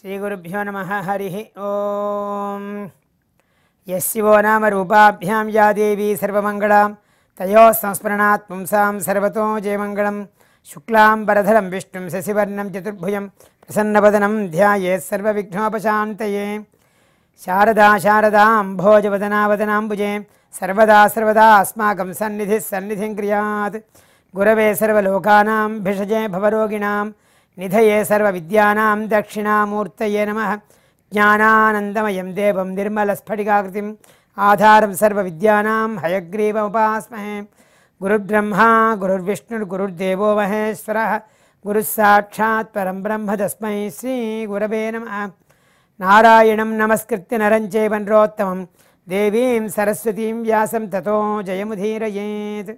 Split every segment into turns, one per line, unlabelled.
శ్రీగురుభ్యో నమ హరి ఓం యస్యో నామ రూపాభ్యాం యా దేవీ సర్వమంగళాం తయో సంస్మరణాత్ పుంసాం సర్వతో జయమంగళం శుక్లాం వరధరం విష్ణుం శశివర్ణం చతుర్భుజం ప్రసన్నవదనం ధ్యాయేత్ సర్వవిఘ్నోపశాంతయే శారదా శారదాంభోజవదనావదనాంబుజే సర్వదా సర్వదా అస్మాకం సన్నిధి సన్నిధిం క్రియాత్ గురవే సర్వలోకానాం భిషజే భవరోగిణాం నిధయే సర్వవిద్యానాం దక్షిణామూర్తయే నమ జ్ఞానానందమయం దేవం నిర్మలస్ఫటికాకృతిం ఆధారం సర్వవిద్యానాం హయగ్రీవముపాస్మహే గురుర్బ్రహ్మా గురుర్విష్ణుర్గురుర్దేవో మహేశ్వర గురుస్సాక్షాత్ పరం బ్రహ్మ తస్మై శ్రీ గురవే నమ నారాయణం నమస్కృత్య నరం చైవ నరోత్తమం దేవీం సరస్వతీం వ్యాసం తతో జయముధీరయేత్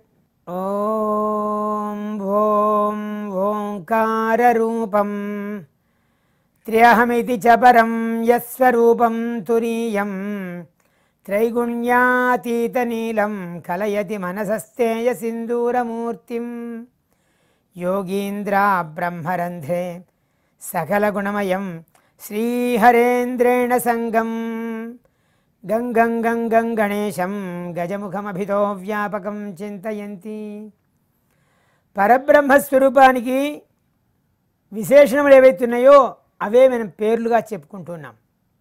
ఓం ఓం ఓంకారరూపం త్ర్యహమితి చ పరం యస్వరూపం తురీయం త్రైగుణ్యాతీతనీలం కలయతి మనసస్తేయ సింధూరమూర్తిం యోగీంద్రా బ్రహ్మరంధ్రే సకలగుణమయం శ్రీహరేంద్రేణ సంగం గంగం గంగం గణేశం గజముఖమభితో వ్యాపకం చింతయంతి పరబ్రహ్మస్వరూపానికి విశేషణములు ఏవైతున్నాయో అవే మనం పేర్లుగా చెప్పుకుంటున్నాం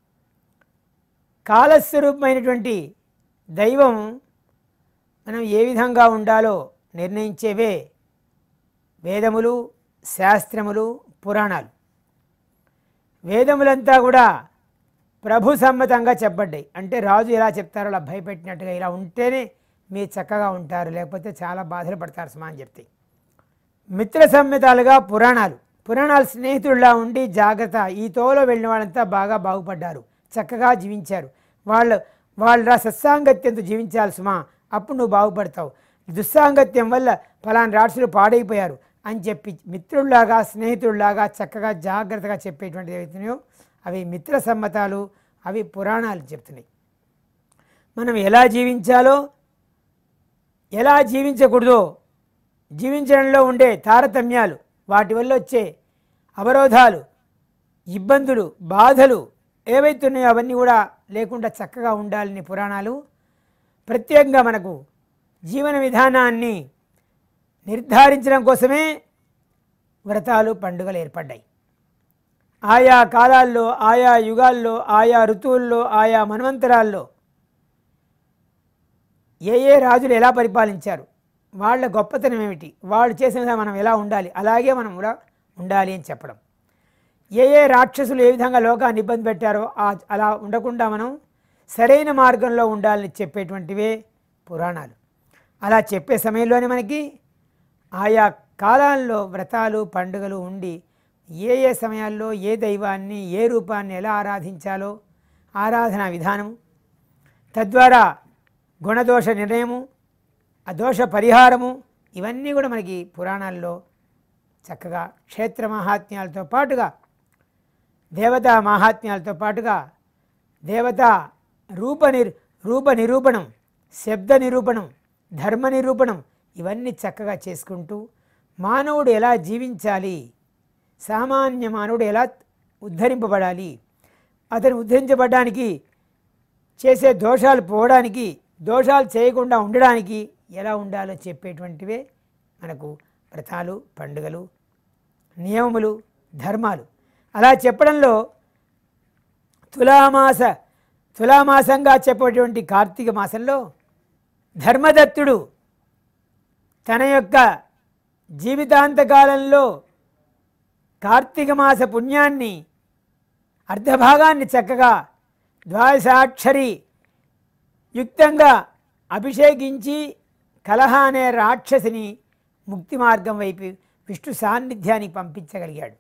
కాలస్వరూపమైనటువంటి దైవం మనం ఏ విధంగా ఉండాలో నిర్ణయించేవే వేదములు శాస్త్రములు పురాణాలు వేదములంతా కూడా ప్రభు సమ్మతంగా చెప్పబడ్డాయి అంటే రాజు ఎలా చెప్తారో అలా భయపెట్టినట్టుగా ఇలా ఉంటేనే మీరు చక్కగా ఉంటారు లేకపోతే చాలా బాధలు పడతారు సుమా అని చెప్తాయి మిత్ర సమ్మితాలుగా పురాణాలు పురాణాలు స్నేహితుల్లా ఉండి జాగ్రత్త ఈ తోలో వెళ్ళిన వాళ్ళంతా బాగా బాగుపడ్డారు చక్కగా జీవించారు వాళ్ళు వాళ్ళ సత్సాంగత్యంతో జీవించాలి సుమా అప్పుడు నువ్వు బాగుపడతావు దుస్సాంగత్యం వల్ల ఫలాని రాక్షసులు పాడైపోయారు అని చెప్పి మిత్రుల్లాగా స్నేహితుల్లాగా చక్కగా జాగ్రత్తగా చెప్పేటువంటిది ఏవైతున్నాయో అవి మిత్ర సమ్మతాలు అవి పురాణాలు చెప్తున్నాయి మనం ఎలా జీవించాలో ఎలా జీవించకూడదో జీవించడంలో ఉండే తారతమ్యాలు వాటి వల్ల వచ్చే అవరోధాలు ఇబ్బందులు బాధలు ఏవైతున్నాయో అవన్నీ కూడా లేకుండా చక్కగా ఉండాలని పురాణాలు ప్రత్యేకంగా మనకు జీవన విధానాన్ని నిర్ధారించడం కోసమే వ్రతాలు పండుగలు ఏర్పడ్డాయి ఆయా కాలాల్లో ఆయా యుగాల్లో ఆయా ఋతువుల్లో ఆయా మన్వంతరాల్లో ఏ ఏ రాజులు ఎలా పరిపాలించారు వాళ్ళ గొప్పతనం ఏమిటి వాళ్ళు చేసిన విధంగా మనం ఎలా ఉండాలి అలాగే మనం కూడా ఉండాలి అని చెప్పడం ఏ ఏ రాక్షసులు ఏ విధంగా లోకాన్ని ఇబ్బంది పెట్టారో ఆ- అలా ఉండకుండా మనం సరైన మార్గంలో ఉండాలని చెప్పేటువంటివే పురాణాలు అలా చెప్పే సమయంలోనే మనకి ఆయా కాలాల్లో వ్రతాలు పండుగలు ఉండి ఏ ఏ సమయాల్లో ఏ దైవాన్ని ఏ రూపాన్ని ఎలా ఆరాధించాలో ఆరాధనా విధానము తద్వారా గుణదోష నిర్ణయము ఆ దోష పరిహారము ఇవన్నీ కూడా మనకి పురాణాల్లో చక్కగా క్షేత్ర మహాత్మ్యాలతో పాటుగా దేవతా మహాత్మ్యాలతో పాటుగా దేవతా రూప నిర్ రూప నిరూపణం శబ్ద నిరూపణం ధర్మ నిరూపణం ఇవన్నీ చక్కగా చేసుకుంటూ మానవుడు ఎలా జీవించాలి సామాన్య మానవుడు ఎలా ఉద్ధరింపబడాలి అతను ఉద్ధరించబడడానికి చేసే దోషాలు పోవడానికి దోషాలు చేయకుండా ఉండడానికి ఎలా ఉండాలో చెప్పేటువంటివే మనకు వ్రతాలు పండుగలు నియమములు ధర్మాలు అలా చెప్పడంలో తులామాస తులామాసంగా చెప్పేటువంటి కార్తీక మాసంలో ధర్మదత్తుడు తన యొక్క జీవితాంతకాలంలో కార్తీక మాస పుణ్యాన్ని అర్ధభాగాన్ని చక్కగా ద్వాదశాక్షరి యుక్తంగా అభిషేకించి కలహ అనే రాక్షసిని ముక్తి మార్గం వైపు విష్ణు సాన్నిధ్యానికి పంపించగలిగాడు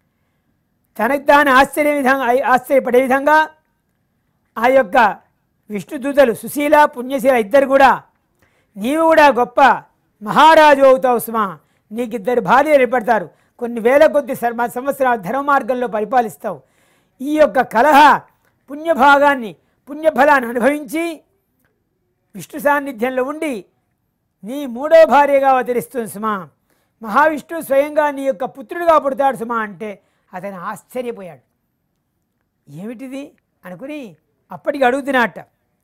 తనకు తాను ఆశ్చర్య విధంగా ఆశ్చర్యపడే విధంగా ఆ యొక్క విష్ణుదూతలు సుశీల పుణ్యశీల ఇద్దరు కూడా నీవు కూడా గొప్ప మహారాజు అవుతావు సుమా నీకు ఇద్దరు భార్యలు ఏర్పడతారు కొన్ని వేల కొద్ది సర్మ సంవత్సరాల ధర్మ మార్గంలో పరిపాలిస్తావు ఈ యొక్క కలహ పుణ్యభాగాన్ని పుణ్యఫలాన్ని అనుభవించి విష్ణు సాన్నిధ్యంలో ఉండి నీ మూడో భార్యగా అవతరిస్తుంది సుమా మహావిష్ణువు స్వయంగా నీ యొక్క పుత్రుడిగా పుడతాడు సుమా అంటే అతను ఆశ్చర్యపోయాడు ఏమిటిది అనుకుని అప్పటికి అడుగుతున్నట్ట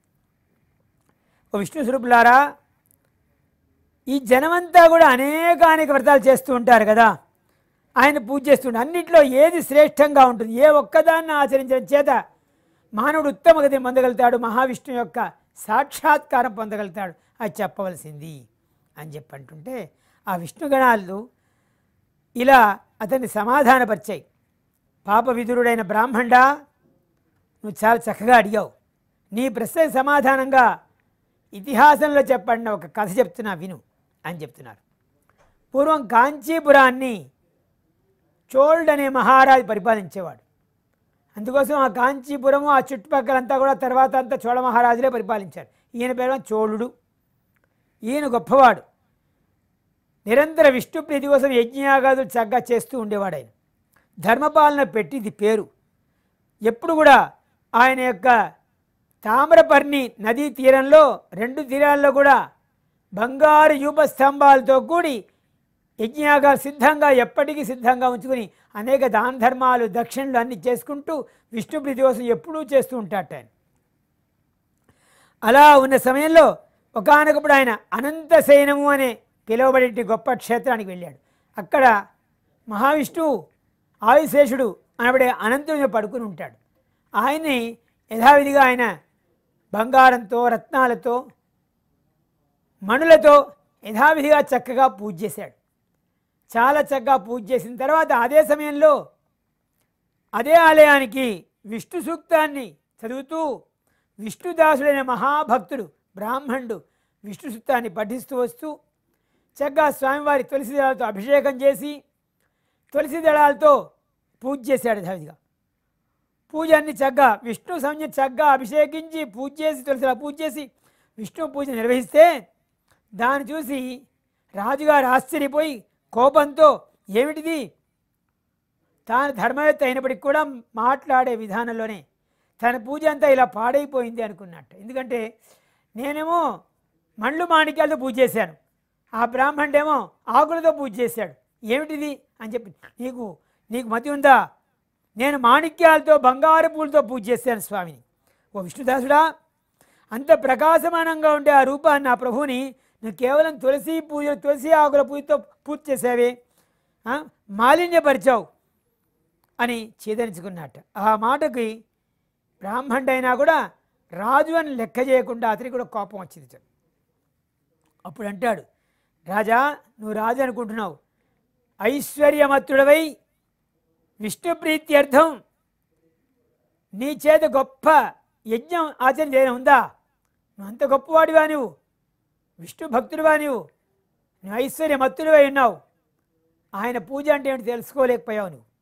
ఓ విష్ణు స్వరూపులారా ఈ జనమంతా కూడా అనేక అనేక వ్రతాలు చేస్తూ ఉంటారు కదా ఆయన పూజ చేస్తుంటారు అన్నింటిలో ఏది శ్రేష్టంగా ఉంటుంది ఏ ఒక్కదాన్ని ఆచరించడం చేత మానవుడు ఉత్తమ గతిని పొందగలుగుతాడు మహావిష్ణువు యొక్క సాక్షాత్కారం పొందగలుగుతాడు అది చెప్పవలసింది అని చెప్పి అంటుంటే ఆ విష్ణుగణాలు ఇలా అతన్ని సమాధానపరిచాయి పాప విదురుడైన బ్రాహ్మణుడా నువ్వు చాలా చక్కగా అడిగావు నీ ప్రశ్నకు సమాధానంగా ఇతిహాసంలో చెప్పండి ఒక కథ చెప్తున్నా విను అని చెప్తున్నారు పూర్వం కాంచీపురాన్ని చోళుడు అనే మహారాజు పరిపాలించేవాడు అందుకోసం ఆ కాంచీపురము ఆ చుట్టుపక్కలంతా కూడా తర్వాత అంతా చోళ మహారాజులే పరిపాలించారు ఈయన పేరు చోళుడు ఈయన గొప్పవాడు నిరంతర విష్ణు ప్రీతి కోసం యజ్ఞయాగాదులు చక్కగా చేస్తూ ఉండేవాడు ఆయన ధర్మపాలన పెట్టింది పేరు ఎప్పుడు కూడా ఆయన యొక్క తామ్రపర్ణి నదీ తీరంలో రెండు తీరాల్లో కూడా బంగారు యూప స్తంభాలతో కూడి యజ్ఞయాగాలు సిద్ధంగా ఎప్పటికీ సిద్ధంగా ఉంచుకుని అనేక దాన ధర్మాలు దక్షిణలు అన్ని చేసుకుంటూ విష్ణు ప్రీతి కోసం ఎప్పుడూ చేస్తూ ఉంటాట ఆయన అలా ఉన్న సమయంలో ఒకానొకప్పుడు ఆయన అనంతశయనము అనే పిలువబడే గొప్ప క్షేత్రానికి వెళ్ళాడు అక్కడ మహావిష్ణువు ఆయుశేషుడు అనబడే అనంతుని పడుకుని ఉంటాడు ఆయన్ని యథావిధిగా ఆయన బంగారంతో రత్నాలతో మణులతో యథావిధిగా చక్కగా పూజ చేశాడు చాలా చక్కగా పూజ చేసిన తర్వాత అదే సమయంలో అదే ఆలయానికి విష్ణు సూక్తాన్ని చదువుతూ విష్ణుదాసుడైన మహాభక్తుడు బ్రాహ్మణుడు విష్ణు సూక్తాన్ని పఠిస్తూ వస్తూ చక్కగా స్వామివారి తులసి దళాలతో అభిషేకం చేసి తులసి దళాలతో పూజ చేశాడు యథావిధిగా పూజ అన్ని చక్కగా విష్ణు సంజ్ఞ చక్కగా అభిషేకించి పూజ చేసి తులసిలా పూజ చేసి విష్ణు పూజ నిర్వహిస్తే దాన్ని చూసి రాజుగారు ఆశ్చర్యపోయి కోపంతో ఏమిటిది తాను ధర్మవేత్త అయినప్పటికీ కూడా మాట్లాడే విధానంలోనే తన పూజ అంతా ఇలా పాడైపోయింది అనుకున్నట్టు ఎందుకంటే నేనేమో మండ్లు మాణిక్యాలతో పూజ చేశాను ఆ బ్రాహ్మణుడేమో ఆకులతో పూజ చేశాడు ఏమిటిది అని చెప్పి నీకు నీకు మతి ఉందా నేను మాణిక్యాలతో బంగారు పూలతో పూజ చేశాను స్వామిని ఓ విష్ణుదాసుడా అంత ప్రకాశమానంగా ఉండే ఆ రూపాన్ని ఆ ప్రభువుని నువ్వు కేవలం తులసి పూజ తులసి ఆకుల పూజతో పూజ చేసావే ఆ? మాలిన్యపరిచావు అని చేదరించుకున్నట్ట ఆ మాటకి బ్రాహ్మణుడైనా కూడా రాజు అని లెక్క చేయకుండా అతనికి కూడా కోపం వచ్చింది అప్పుడు అంటాడు రాజా నువ్వు రాజు అనుకుంటున్నావు ఐశ్వర్యమత్తుడవై విష్ణు ప్రీత్యర్థం నీ చేత గొప్ప యజ్ఞం ఆచరణ చేయడం ఉందా నువ్వు అంత గొప్పవాడివా నువ్వు విష్ణు భక్తుడివా నువ్వు నువ్వు ఐశ్వర్యమత్తుడివై ఉన్నావు ఆయన పూజ అంటే ఏంటి తెలుసుకోలేకపోయావు నువ్వు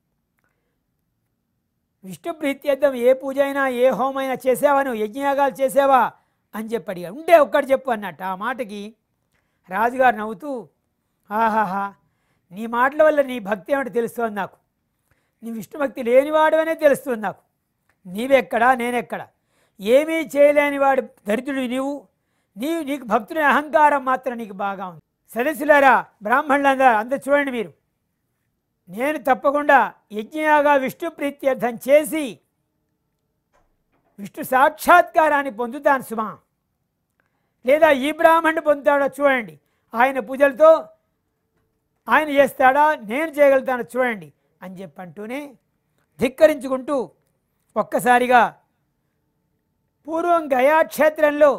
విష్ణు ప్రీత్యర్థం ఏ పూజ అయినా ఏ హోమైనా చేసావా నువ్వు యజ్ఞయాగాలు చేసావా అని చెప్పి అడిగాడు ఉంటే ఒక్కటి చెప్పు అన్నట్టు ఆ మాటకి రాజుగారు నవ్వుతూ ఆహాహా నీ మాటల వల్ల నీ భక్తి ఏమిటో తెలుస్తోంది నాకు నీ విష్ణు భక్తి లేనివాడవనే తెలుస్తుంది నాకు నీవెక్కడా నేనెక్కడ ఏమీ చేయలేని వాడు దరిద్రుడు నీవు నీవు నీకు భక్తుని అహంకారం మాత్రం నీకు బాగా ఉంది సదస్సులారా బ్రాహ్మణులందరూ అందరూ చూడండి మీరు నేను తప్పకుండా యజ్ఞయాగా విష్ణు ప్రీత్యర్థం చేసి విష్ణు సాక్షాత్కారాన్ని పొందుతాను సుమా లేదా ఈ బ్రాహ్మణుడు పొందుతాడో చూడండి ఆయన పూజలతో ఆయన చేస్తాడా నేను చేయగలుగుతాను చూడండి అని చెప్పి అంటూనే ధిక్కరించుకుంటూ ఒక్కసారిగా పూర్వం గయాక్షేత్రంలో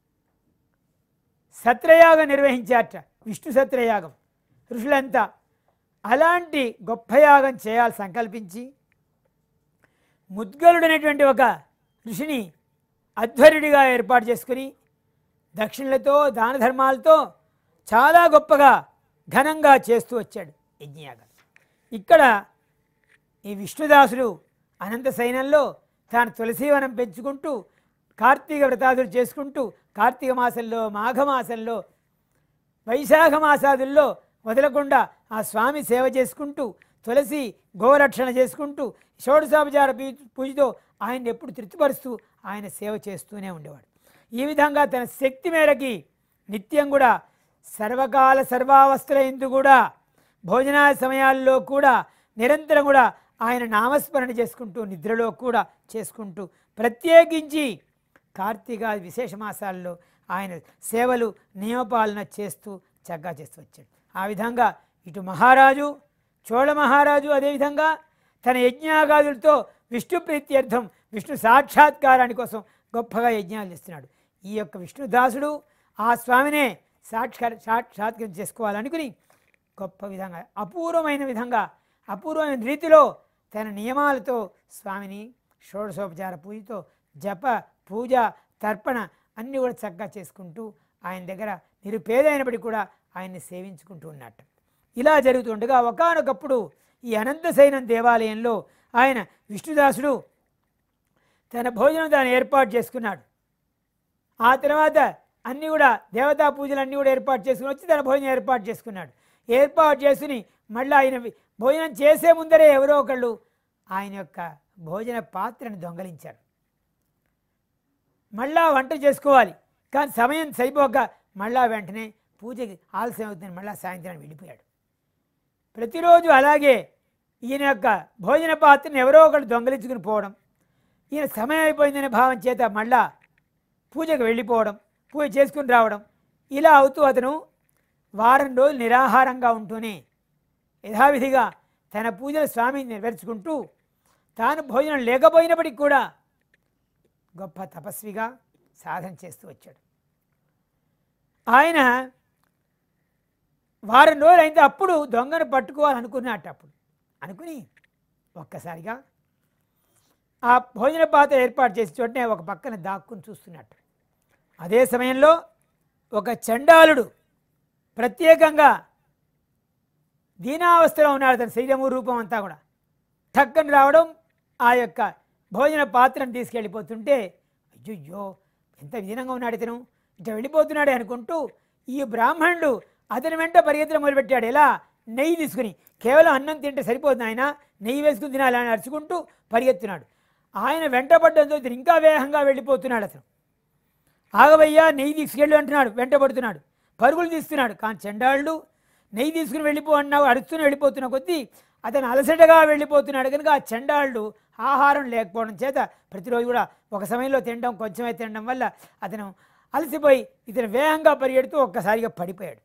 సత్రయాగం నిర్వహించారట విష్ణు సత్రయాగం ఋషులంతా అలాంటి గొప్ప యాగం చేయాలి సంకల్పించి ముద్గలుడనేటువంటి ఒక ఋషిని అధ్వర్యుడిగా ఏర్పాటు చేసుకుని దక్షిణలతో దాన ధర్మాలతో చాలా గొప్పగా ఘనంగా చేస్తూ వచ్చాడు యజ్ఞయాగం ఇక్కడ ఈ విష్ణుదాసుడు అనంత సైన్యంలో తాను తులసీవనం పెంచుకుంటూ కార్తీక వ్రతాదులు చేసుకుంటూ కార్తీక మాసంలో మాఘమాసంలో వైశాఖ మాసాదుల్లో వదలకుండా ఆ స్వామి సేవ చేసుకుంటూ తులసి గోరక్షణ చేసుకుంటూ షోడశోపచార పూ- పూజతో ఆయన ఎప్పుడు తృప్తిపరుస్తూ ఆయన సేవ చేస్తూనే ఉండేవాడు ఈ విధంగా తన శక్తి మేరకి నిత్యం కూడా సర్వకాల సర్వావస్థల ఎందు కూడా భోజనాల సమయాల్లో కూడా నిరంతరం కూడా ఆయన నామస్మరణ చేసుకుంటూ నిద్రలో కూడా చేసుకుంటూ ప్రత్యేకించి కార్తీక విశేష మాసాల్లో ఆయన సేవలు నియమపాలన చేస్తూ చక్కగా చేస్తూ వచ్చాడు ఆ విధంగా ఇటు మహారాజు చోళ మహారాజు అదేవిధంగా తన యజ్ఞాగాదులతో విష్ణు ప్రీత్యర్థం విష్ణు సాక్షాత్కారాని కోసం గొప్పగా యజ్ఞాలు చేస్తున్నాడు ఈ యొక్క విష్ణుదాసుడు ఆ స్వామినే సాక్షాత్ సాక్షాత్కారం చేసుకోవాలనుకుని గొప్ప విధంగా అపూర్వమైన విధంగా అపూర్వమైన రీతిలో తన నియమాలతో స్వామిని షోడశోపచార పూజతో జప పూజ తర్పణ అన్నీ కూడా చక్కగా చేసుకుంటూ ఆయన దగ్గర నిరుపేదైనప్పటికీ కూడా ఆయన్ని సేవించుకుంటూ ఉన్నట్టు ఇలా జరుగుతుండగా ఒకానొకప్పుడు ఈ అనంతశయనం దేవాలయంలో ఆయన విష్ణుదాసుడు తన భోజనం తాను ఏర్పాటు చేసుకున్నాడు ఆ తర్వాత అన్నీ కూడా దేవతా పూజలు అన్నీ కూడా ఏర్పాటు చేసుకుని వచ్చి తన భోజనం ఏర్పాటు చేసుకున్నాడు ఏర్పాటు చేసుకుని మళ్ళీ ఆయన వి- భోజనం చేసే ముందరే ఎవరో ఒకళ్ళు ఆయన యొక్క భోజన పాత్రను దొంగలించారు మళ్ళా వంట చేసుకోవాలి కానీ సమయం సరిపోక మళ్ళా వెంటనే పూజకి ఆలస్యం అవుతుంది మళ్ళా సాయంత్రం వెళ్ళిపోయాడు ప్రతిరోజు అలాగే ఈయన యొక్క భోజన పాత్రను ఎవరో ఒకళ్ళు దొంగలించుకుని పోవడం ఈయన సమయం అయిపోయిందనే భావం చేత మళ్ళా పూజకు వెళ్ళిపోవడం పూజ చేసుకుని రావడం ఇలా అవుతూ అతను వారం రోజులు నిరాహారంగా ఉంటూనే యథావిధిగా తన పూజల స్వామిని నెరవేర్చుకుంటూ తాను భోజనం లేకపోయినప్పటికీ కూడా గొప్ప తపస్విగా సాధన చేస్తూ వచ్చాడు ఆయన వారం రోజులు అయితే అప్పుడు దొంగను పట్టుకోవాలనుకున్నట్టు అప్పుడు అనుకుని ఒక్కసారిగా ఆ భోజన పాత్ర ఏర్పాటు చేసి చోటనే ఒక పక్కన దాక్కుని చూస్తున్నట్టు అదే సమయంలో ఒక చండాలుడు ప్రత్యేకంగా దీనావస్థలో ఉన్నాడు తన శరీరము రూపం అంతా కూడా టక్కని రావడం ఆ యొక్క భోజన పాత్రను తీసుకెళ్ళిపోతుంటే అయ్యో ఎంత విధంగా ఉన్నాడు ఇతను ఇట్లా వెళ్ళిపోతున్నాడే అనుకుంటూ ఈ బ్రాహ్మణుడు అతని వెంట పరిగెత్తడం మొదలుపెట్టాడు ఎలా నెయ్యి తీసుకుని కేవలం అన్నం తింటే సరిపోతుంది ఆయన నెయ్యి వేసుకుని తినాలని అరుచుకుంటూ పరిగెత్తున్నాడు ఆయన వెంటపడ్డంతో ఇతను ఇంకా వేగంగా వెళ్ళిపోతున్నాడు అతను ఆగవయ్యా నెయ్యి తీసుకెళ్ళు అంటున్నాడు వెంటబడుతున్నాడు పరుగులు తీస్తున్నాడు కానీ చండాళ్ళు నెయ్యి తీసుకుని వెళ్ళిపో అన్నావు అరుస్తూనే వెళ్ళిపోతున్న కొద్దీ అతను అలసటగా వెళ్ళిపోతున్నాడు కనుక ఆ చండాళ్ళు ఆహారం లేకపోవడం చేత ప్రతిరోజు కూడా ఒక సమయంలో తినడం కొంచెమే తినడం వల్ల అతను అలసిపోయి ఇతను వేగంగా పరిగెడుతూ ఒక్కసారిగా పడిపోయాడు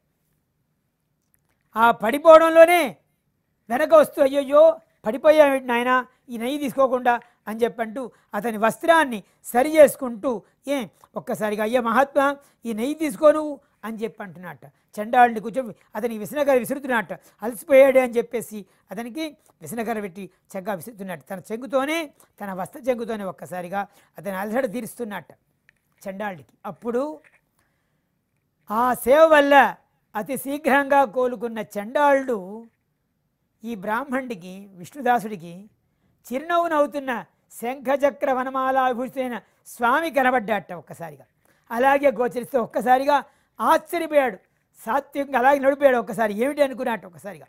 ఆ పడిపోవడంలోనే వెనక వస్తూ అయ్యయ్యో పడిపోయాడు నాయన ఈ నెయ్యి తీసుకోకుండా అని చెప్పంటూ అతని వస్త్రాన్ని సరి చేసుకుంటూ ఏ ఒక్కసారిగా అయ్యా మహాత్మా ఈ నెయ్యి తీసుకో నువ్వు అని చెప్పి అంటున్నట్ట చండాళ్ళని కూర్చొని అతనికి విసనకర విసురుతున్నట్ట అలసిపోయాడే అని చెప్పేసి అతనికి విసనకర పెట్టి చక్కగా విసురుతున్నట్టు తన చెంగుతోనే తన వస్త్ర చెంగుతోనే ఒక్కసారిగా అతని అలసట తీరుస్తున్నట్ట చండాళ్ళకి అప్పుడు ఆ సేవ వల్ల అతి శీఘ్రంగా కోలుకున్న చండాళుడు ఈ బ్రాహ్మణుడికి విష్ణుదాసుడికి చిరునవ్వు నవ్వుతున్న శంఖచక్ర వనమాలాభూషితైన స్వామి కనబడ్డాట ఒక్కసారిగా అలాగే గోచరిస్తే ఒక్కసారిగా ఆశ్చర్యపోయాడు సాత్వికంగా అలాగే నడిపోయాడు ఒక్కసారి ఏమిటి అనుకున్నట్టు ఒక్కసారిగా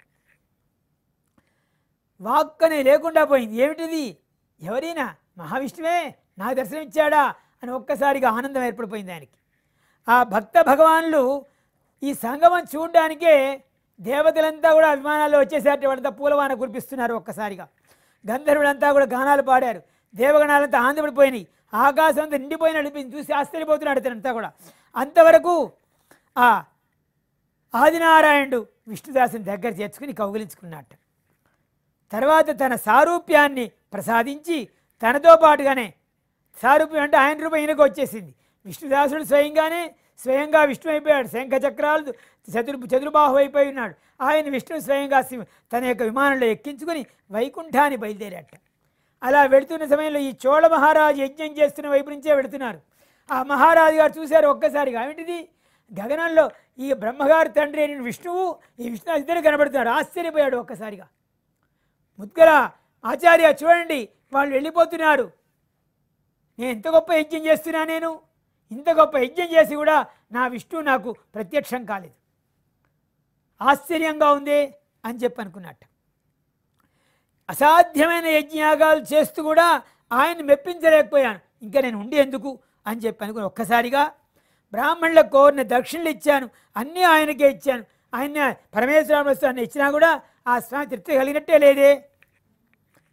వాక్కనే లేకుండా పోయింది ఏమిటిది ఎవరైనా మహావిష్ణువే నాకు దర్శనం ఇచ్చాడా అని ఒక్కసారిగా ఆనందం ఏర్పడిపోయింది ఆయనకి ఆ భక్త భగవాన్లు ఈ సంగమం చూడడానికే దేవతలంతా కూడా అభిమానాల్లో వచ్చేసరికి వాళ్ళంతా పూలవాన కురిపిస్తున్నారు ఒక్కసారిగా గంధర్వులంతా కూడా గానాలు పాడారు దేవగణాలంతా ఆనందపడిపోయినాయి ఆకాశం అంతా నిండిపోయిన అనిపించి చూసి ఆశ్చర్యపోతున్నాడు ఇతనంతా కూడా అంతవరకు ఆ ఆదినారాయణుడు విష్ణుదాసుని దగ్గర చేర్చుకుని కౌగిలించుకున్నట్టు తర్వాత తన సారూప్యాన్ని ప్రసాదించి తనతో పాటుగానే సారూప్యం అంటే ఆయన రూపం ఈయనకు వచ్చేసింది విష్ణుదాసుడు స్వయంగానే స్వయంగా విష్ణు అయిపోయాడు శంఖ చక్రాలు చతురు చతుర్బాహు అయిపోయి ఉన్నాడు ఆయన విష్ణు స్వయంగా శివ- తన యొక్క విమానంలో ఎక్కించుకుని వైకుంఠాన్ని బయలుదేరాట అలా వెళుతున్న సమయంలో ఈ చోళ మహారాజు యజ్ఞం చేస్తున్న వైపు నుంచే వెళుతున్నారు ఆ మహారాజు గారు చూశారు ఒక్కసారిగా ఏమిటిది గగనంలో ఈ బ్రహ్మగారి తండ్రి అయిన విష్ణువు ఈ విష్ణు ఇద్దరు కనబడుతున్నారు ఆశ్చర్యపోయాడు ఒక్కసారిగా ముద్గల ఆచార్య చూడండి వాళ్ళు వెళ్ళిపోతున్నారు నేను ఎంత గొప్ప యజ్ఞం చేస్తున్నా నేను ఇంత గొప్ప యజ్ఞం చేసి కూడా నా విష్ణువు నాకు ప్రత్యక్షం కాలేదు ఆశ్చర్యంగా ఉంది అని చెప్పి అనుకున్నట్టు అసాధ్యమైన యజ్ఞయాగాలు చేస్తూ కూడా ఆయన మెప్పించలేకపోయాను ఇంకా నేను ఉండి ఎందుకు అని చెప్పి అనుకుని ఒక్కసారిగా బ్రాహ్మణులకు కోరిన దక్షిణలు ఇచ్చాను అన్నీ ఆయనకే ఇచ్చాను ఆయన పరమేశ్వర వస్తువు అన్ని ఇచ్చినా కూడా ఆ స్వామి తృప్తి కలిగినట్టే లేదే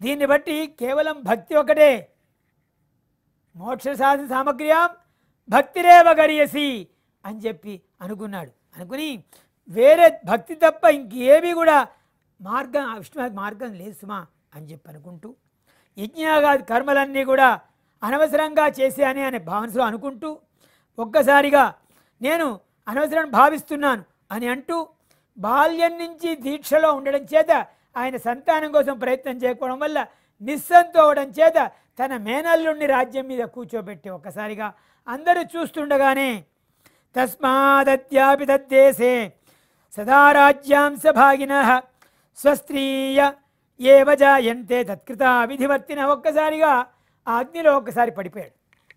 దీన్ని బట్టి కేవలం భక్తి ఒకటే మోక్ష సాధన సామగ్ర్యాం భక్తిరేవ గరియసి అని చెప్పి అనుకున్నాడు అనుకుని వేరే భక్తి తప్ప ఇంకేమీ కూడా మార్గం ఆ విష్ణు మార్గం లేదు సుమా అని చెప్పి అనుకుంటూ యజ్ఞాగాది కర్మలన్నీ కూడా అనవసరంగా చేశానే అనే భావనలో అనుకుంటూ ఒక్కసారిగా నేను అనవసరం భావిస్తున్నాను అని అంటూ బాల్యం నుంచి దీక్షలో ఉండడం చేత ఆయన సంతానం కోసం ప్రయత్నం చేయకపోవడం వల్ల నిస్సంతో అవడం చేత తన మేనల్లుణ్ణి రాజ్యం మీద కూర్చోబెట్టి ఒక్కసారిగా అందరూ చూస్తుండగానే తస్మాదత్యాపి తద్దేశే సదా రాజ్యాంశ భాగిన స్వస్త్రీయ ఏవ జాయంతే తత్కృత విధివర్తిన ఒక్కసారిగా ఆ అగ్నిలో ఒక్కసారి పడిపోయాడు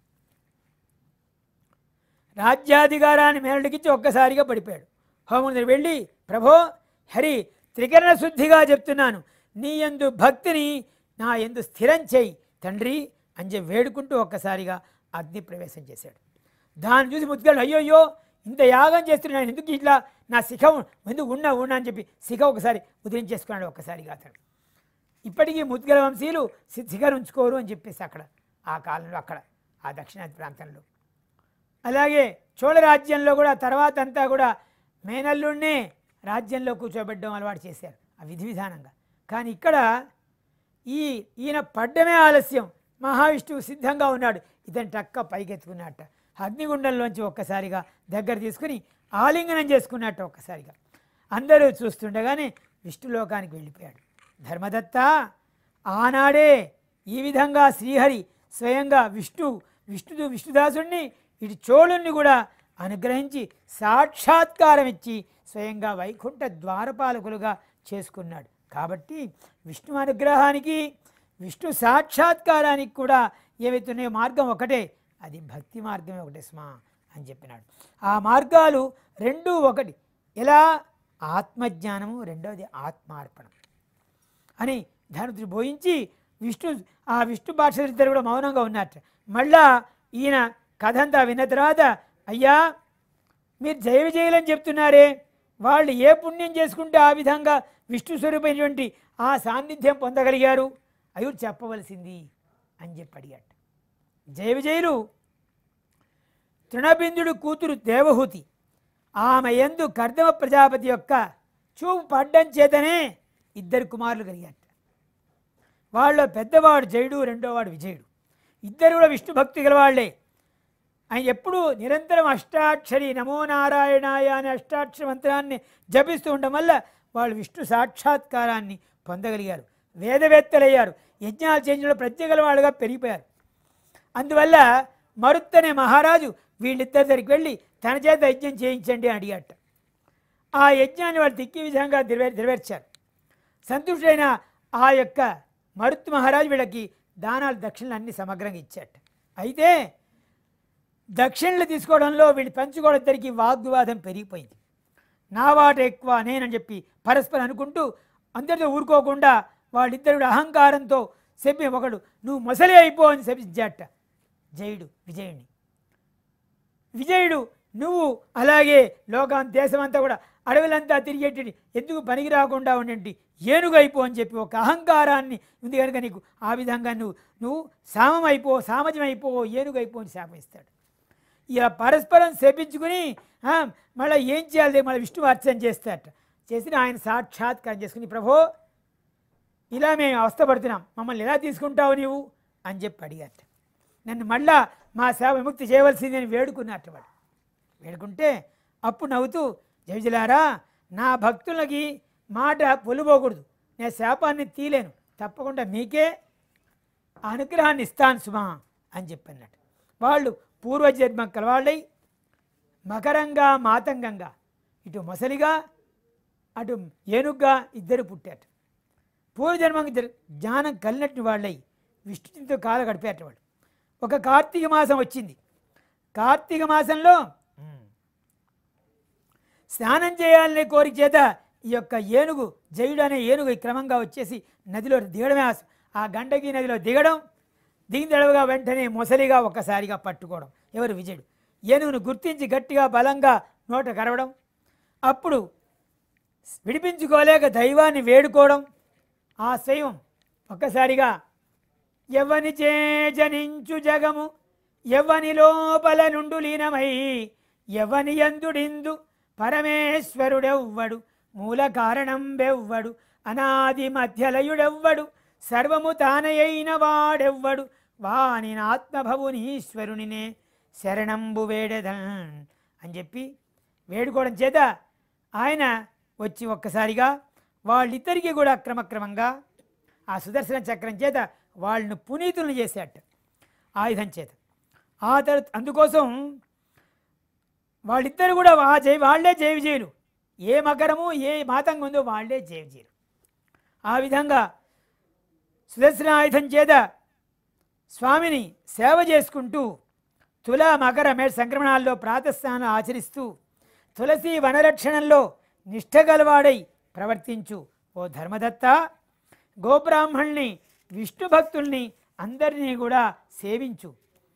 రాజ్యాధికారాన్ని మేనడికిచ్చి ఒక్కసారిగా పడిపోయాడు హోముని వెళ్ళి ప్రభో హరి త్రికరణ శుద్ధిగా చెప్తున్నాను నీ ఎందు భక్తిని నా ఎందు స్థిరం చేయి తండ్రి అని చెప్పి వేడుకుంటూ ఒక్కసారిగా అగ్ని ప్రవేశం చేశాడు దాన్ని చూసి ముత్తుగాడు అయ్యోయ్యో ఇంత యాగం చేస్తున్నాను ఎందుకు ఇట్లా నా శిఖ ఎందుకు ఉన్నా ఉన్నా అని చెప్పి శిఖ ఒకసారి ఉదరించేసుకున్నాడు ఒక్కసారిగా అతడు ఇప్పటికీ ముద్గల వంశీయులు సి- శిఖర్ ఉంచుకోరు అని చెప్పేసి అక్కడ ఆ కాలంలో అక్కడ ఆ దక్షిణాది ప్రాంతంలో అలాగే చోళ రాజ్యంలో కూడా తర్వాత అంతా కూడా మేనల్లుడినే రాజ్యంలో కూర్చోబెట్టడం అలవాటు చేశారు ఆ విధి విధానంగా కానీ ఇక్కడ ఈ ఈయన పడ్డమే ఆలస్యం మహావిష్ణువు సిద్ధంగా ఉన్నాడు ఇతని టక్క పైకెత్తుకున్నట్ట అగ్నిగుండంలోంచి ఒక్కసారిగా దగ్గర తీసుకుని ఆలింగనం చేసుకున్నట్టు ఒక్కసారిగా అందరూ చూస్తుండగానే విష్ణులోకానికి వెళ్ళిపోయాడు ధర్మదత్త ఆనాడే ఈ విధంగా శ్రీహరి స్వయంగా విష్ణు విష్ణుడు విష్ణుదాసుడిని ఇటు చోళుణ్ణి కూడా అనుగ్రహించి సాక్షాత్కారం ఇచ్చి స్వయంగా వైకుంఠ ద్వారపాలకులుగా చేసుకున్నాడు కాబట్టి విష్ణు అనుగ్రహానికి విష్ణు సాక్షాత్కారానికి కూడా ఏవైతున్నాయో మార్గం ఒకటే అది భక్తి మార్గమే ఒకటే స్మా అని చెప్పినాడు ఆ మార్గాలు రెండూ ఒకటి ఎలా ఆత్మజ్ఞానము రెండవది ఆత్మార్పణం అని ధనుడు బోధించి విష్ణు ఆ విష్ణు భాషలిద్దరు కూడా మౌనంగా ఉన్నట్టు మళ్ళా ఈయన కథ అంతా విన్న తర్వాత అయ్యా మీరు జయ విజయులని చెప్తున్నారే వాళ్ళు ఏ పుణ్యం చేసుకుంటే ఆ విధంగా విష్ణు స్వరూపమైనటువంటి ఆ సాన్నిధ్యం పొందగలిగారు అయ్యో చెప్పవలసింది అని చెప్పి అడిగాడు జయ విజయులు తృణబిందుడు కూతురు దేవహూతి ఆమె ఎందు కర్దమ ప్రజాపతి యొక్క చూపు పడ్డం చేతనే ఇద్దరు కుమారులు కలిగారు వాళ్ళ పెద్దవాడు జయుడు రెండోవాడు విజయుడు ఇద్దరు కూడా విష్ణు భక్తి గలవాళ్లే ఆయన ఎప్పుడూ నిరంతరం అష్టాక్షరి నమో నారాయణాయ అనే అష్టాక్షర మంత్రాన్ని జపిస్తూ ఉండడం వల్ల వాళ్ళు విష్ణు సాక్షాత్కారాన్ని పొందగలిగారు వేదవేత్తలయ్యారు యజ్ఞాలు చేయించడం ప్రత్యేకల వాళ్ళుగా పెరిగిపోయారు అందువల్ల మరుత్తనే మహారాజు వీళ్ళిద్దరి దగ్గరికి వెళ్ళి తన చేత యజ్ఞం చేయించండి అని అడిగాట ఆ యజ్ఞాన్ని వాళ్ళు దిక్కి విధంగా నెరవే నెరవేర్చారు సంతుష్టుడైన ఆ యొక్క మరుత్ మహారాజు వీళ్ళకి దానాలు దక్షిణలు అన్ని సమగ్రంగా ఇచ్చాట అయితే దక్షిణలు తీసుకోవడంలో వీళ్ళు పంచుకోవడం ఇద్దరికి వాగ్వివాదం పెరిగిపోయింది నా వాట ఎక్కువ నేనని చెప్పి పరస్పరం అనుకుంటూ అందరితో ఊరుకోకుండా వాళ్ళిద్దరు కూడా అహంకారంతో చెప్పి ఒకడు నువ్వు మొసలి అయిపో అని శపించాట జయుడు విజయుడిని విజయుడు నువ్వు అలాగే లోకాన్ దేశమంతా కూడా అడవులంతా తిరిగేటి ఎందుకు పనికి రాకుండా ఉండేటి ఏనుగు అయిపో అని చెప్పి ఒక అహంకారాన్ని ఉంది కనుక నీకు ఆ విధంగా నువ్వు నువ్వు సామం అయిపో సామజం అయిపో ఏనుగు అయిపో అని శాపం ఇస్తాడు ఇలా పరస్పరం శపించుకుని ఆ, మళ్ళీ ఏం చేయాలి మళ్ళీ విష్ణు అర్చన చేస్తాడట చేసి ఆయన సాక్షాత్కారం చేసుకుని ప్రభో ఇలా మేము అవస్థపడుతున్నాం మమ్మల్ని ఎలా తీసుకుంటావు నీవు అని చెప్పి అడిగాట నన్ను మళ్ళా మా సేవ విముక్తి చేయవలసింది అని వేడుకున్నట్టు వాడు వేడుకుంటే అప్పుడు నవ్వుతూ జయజలారా నా భక్తులకి మాట పొలుపోకూడదు నేను శాపాన్ని తీలేను తప్పకుండా మీకే ఆ అనుగ్రహాన్ని ఇస్తాను సుమా అని చెప్పన్నట్టు వాళ్ళు పూర్వజన్మ కలవాళ్ళై మకరంగా మాతంగంగా ఇటు మొసలిగా అటు ఏనుగ్గా ఇద్దరు పుట్టారు పూర్వజన్మకి ఇద్దరు జ్ఞానం కలిగినట్టు వాళ్ళై విష్ణుతో కాల గడిపేట వాళ్ళు ఒక కార్తీక మాసం వచ్చింది కార్తీక మాసంలో స్నానం చేయాలనే కోరిక చేత ఈ యొక్క ఏనుగు జయుడు అనే ఏనుగు ఈ క్రమంగా వచ్చేసి నదిలో దిగడమే ఆశ. ఆ గండకి నదిలో దిగడం దిగిన తడవగా వెంటనే మొసలిగా ఒక్కసారిగా పట్టుకోవడం ఎవరు విజయుడు ఏనుగును గుర్తించి గట్టిగా బలంగా నోట కరవడం అప్పుడు విడిపించుకోలేక దైవాన్ని వేడుకోవడం ఆ శైవం ఒక్కసారిగా ఎవని చే జనించు జగము ఎవని లోపల నుండు లీనమై ఎవని ఎందుడిందు పరమేశ్వరుడెవ్వడు మూల కారణం బెవ్వడు అనాది మధ్యలయుడెవ్వడు సర్వము తానయైన వాడెవ్వడు వాని ఆత్మభవునీశ్వరునినే శరణంబు వేడెదన్ అని చెప్పి వేడుకోవడం చేత ఆయన వచ్చి ఒక్కసారిగా వాళ్ళిద్దరికీ కూడా క్రమక్రమంగా ఆ సుదర్శన చక్రం చేత వాళ్ళను పునీతులను చేశాట ఆయుధం చేత ఆ తర్వాత అందుకోసం వాళ్ళిద్దరు కూడా ఆ జై వాళ్ళే జయ విజయులు ఏ మకరము ఏ మాతంగా ఉందో వాళ్ళే జయ విజయులు ఆ విధంగా సుదర్శన ఆయుధం చేత స్వామిని సేవ చేసుకుంటూ తుల మకర మేడ సంక్రమణాల్లో ప్రాతస్నానం ఆచరిస్తూ తులసి వనరక్షణంలో నిష్ఠ గలవాడై ప్రవర్తించు ఓ ధర్మదత్త గోబ్రాహ్మణ్ణి విష్ణు భక్తుల్ని అందరినీ కూడా సేవించు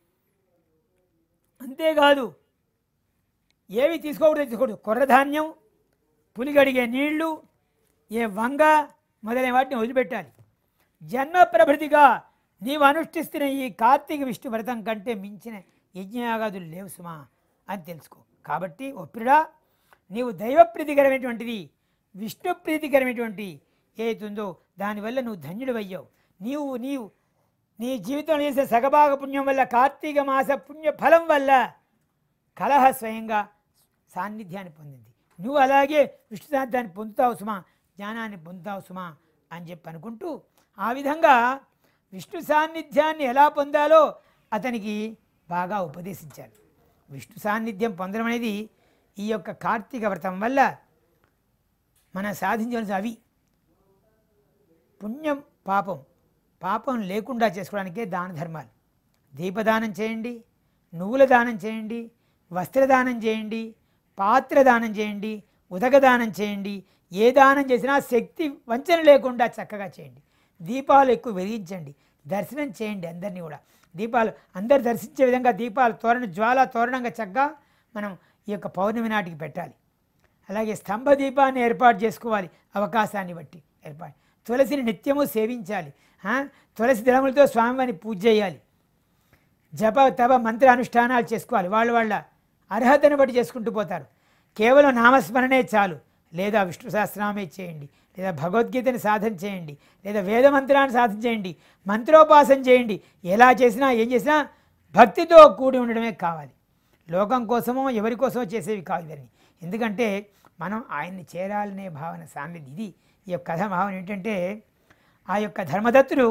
అంతేకాదు ఏవి తీసుకోకూడదు తీసుకోకూడదు కొర్రధాన్యం పులిగడిగే నీళ్లు ఏ వంగ మొదలైన వాటిని వదిలిపెట్టాలి జన్మ ప్రభృతిగా నీవు అనుష్ఠిస్తున్న ఈ కార్తీక విష్ణు వ్రతం కంటే మించిన యజ్ఞయాగాదులు లేవు సుమా అని తెలుసుకో కాబట్టి ఒప్పిడా నీవు దైవ ప్రీతికరమైనటువంటిది విష్ణు ప్రీతికరమైనటువంటి ఏతుందో దానివల్ల నువ్వు ధన్యుడివయ్యావు నీవు నీవు నీ జీవితంలో చేసే సగభాగ పుణ్యం వల్ల కార్తీక మాస పుణ్య ఫలం వల్ల కలహ స్వయంగా సాన్నిధ్యాన్ని పొందింది నువ్వు అలాగే విష్ణు సాన్నిధ్యాన్ని పొందుతావు సుమా జ్ఞానాన్ని పొందుతావు సుమా అని చెప్పి అనుకుంటూ ఆ విధంగా విష్ణు సాన్నిధ్యాన్ని ఎలా పొందాలో అతనికి బాగా ఉపదేశించారు విష్ణు సాన్నిధ్యం పొందడం అనేది ఈ యొక్క కార్తీక వ్రతం వల్ల మనం సాధించవలసిన అవి పుణ్యం పాపం పాపం లేకుండా చేసుకోవడానికే దాన ధర్మాలు దీపదానం చేయండి నువ్వుల దానం చేయండి వస్త్రదానం చేయండి పాత్ర దానం చేయండి ఉదక దానం చేయండి ఏ దానం చేసినా శక్తి వంచన లేకుండా చక్కగా చేయండి దీపాలు ఎక్కువ వెలిగించండి దర్శనం చేయండి అందరినీ కూడా దీపాలు అందరు దర్శించే విధంగా దీపాలు తోరణ జ్వాల తోరణంగా చక్కగా మనం ఈ యొక్క పౌర్ణమి నాటికి పెట్టాలి అలాగే స్తంభ దీపాన్ని ఏర్పాటు చేసుకోవాలి అవకాశాన్ని బట్టి ఏర్పాటు తులసిని నిత్యము సేవించాలి ఆ? తులసి దళములతో స్వామివారిని పూజ చేయాలి జప తప మంత్ర అనుష్ఠానాలు చేసుకోవాలి వాళ్ళు వాళ్ళ అర్హతను బట్టి చేసుకుంటూ పోతారు కేవలం నామస్మరణే చాలు లేదా విష్ణు సహస్రనామే చేయండి లేదా భగవద్గీతని సాధన చేయండి లేదా వేద మంత్రాన్ని సాధన చేయండి మంత్రోపాసన చేయండి ఎలా చేసినా ఏం చేసినా భక్తితో కూడి ఉండడమే కావాలి లోకం కోసమో ఎవరి కోసమో చేసేవి కాదు ఇవన్నీ ఎందుకంటే మనం ఆయన్ని చేరాలనే భావన సాన్నిధి ఇది ఈ యొక్క కథ భావన ఏంటంటే ఆ యొక్క ధర్మదత్తుడు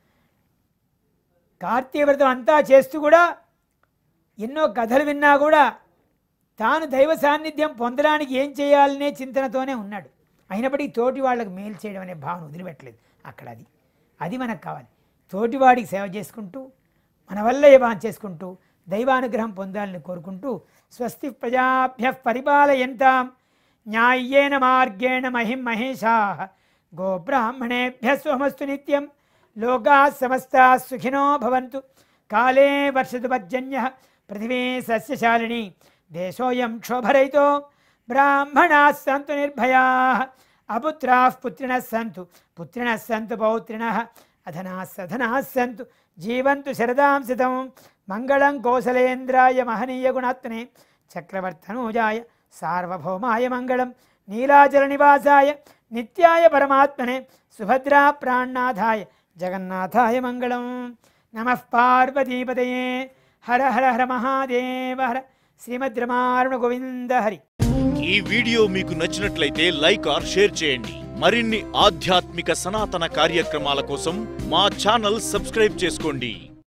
కార్తీక వ్రతం అంతా చేస్తూ కూడా ఎన్నో కథలు విన్నా కూడా తాను దైవ సాన్నిధ్యం పొందడానికి ఏం చేయాలనే చింతనతోనే ఉన్నాడు అయినప్పటికీ తోటి వాళ్ళకి మేలు చేయడం అనే భావన వదిలిపెట్టలేదు అక్కడ అది అది మనకు కావాలి తోటివాడికి సేవ చేసుకుంటూ మన వల్ల ఏ బాగా చేసుకుంటూ దైవానుగ్రహం పొందాలని కోరుకుంటూ స్వస్తి ప్రజాభ్య పరిపాలయంతాం న్యాయ్యేన మార్గేణ మహిం మహేషా గోబ్రాహ్మణేభ్య స్వమస్తు నిత్యం లోకా సమస్తా సుఖినో భవంతు కాలే వర్షతు పర్జన్య పృథివీ సస్యశాలిని దేశోయం క్షోభరయితో బ్రాహ్మణా సంతు నిర్భయా అపుత్రా పుత్రిణ సంతు పుత్రిణ సంతు పౌత్రిణ అధనా సధనా సంతు జీవంతు శరదాం శతం మంగళం కౌసలేంద్రాయ మహనీయ గుణాత్మనే చక్రవర్తనూజాయ సార్వభౌమాయ మంగళం నీలాచల నివాసాయ నిత్యాయ పరమాత్మనే సుభద్రా ప్రాణనాథాయ జగన్నాథాయ మంగళం నమః పార్వతీపతయే హర హర హర మహాదేవ హర శ్రీమద్ రమారుణ గోవింద హరి
ఈ వీడియో మీకు నచ్చినట్లయితే లైక్ ఆర్ షేర్ చేయండి మరిన్ని ఆధ్యాత్మిక సనాతన కార్యక్రమాల కోసం మా ఛానల్ సబ్స్క్రైబ్ చేసుకోండి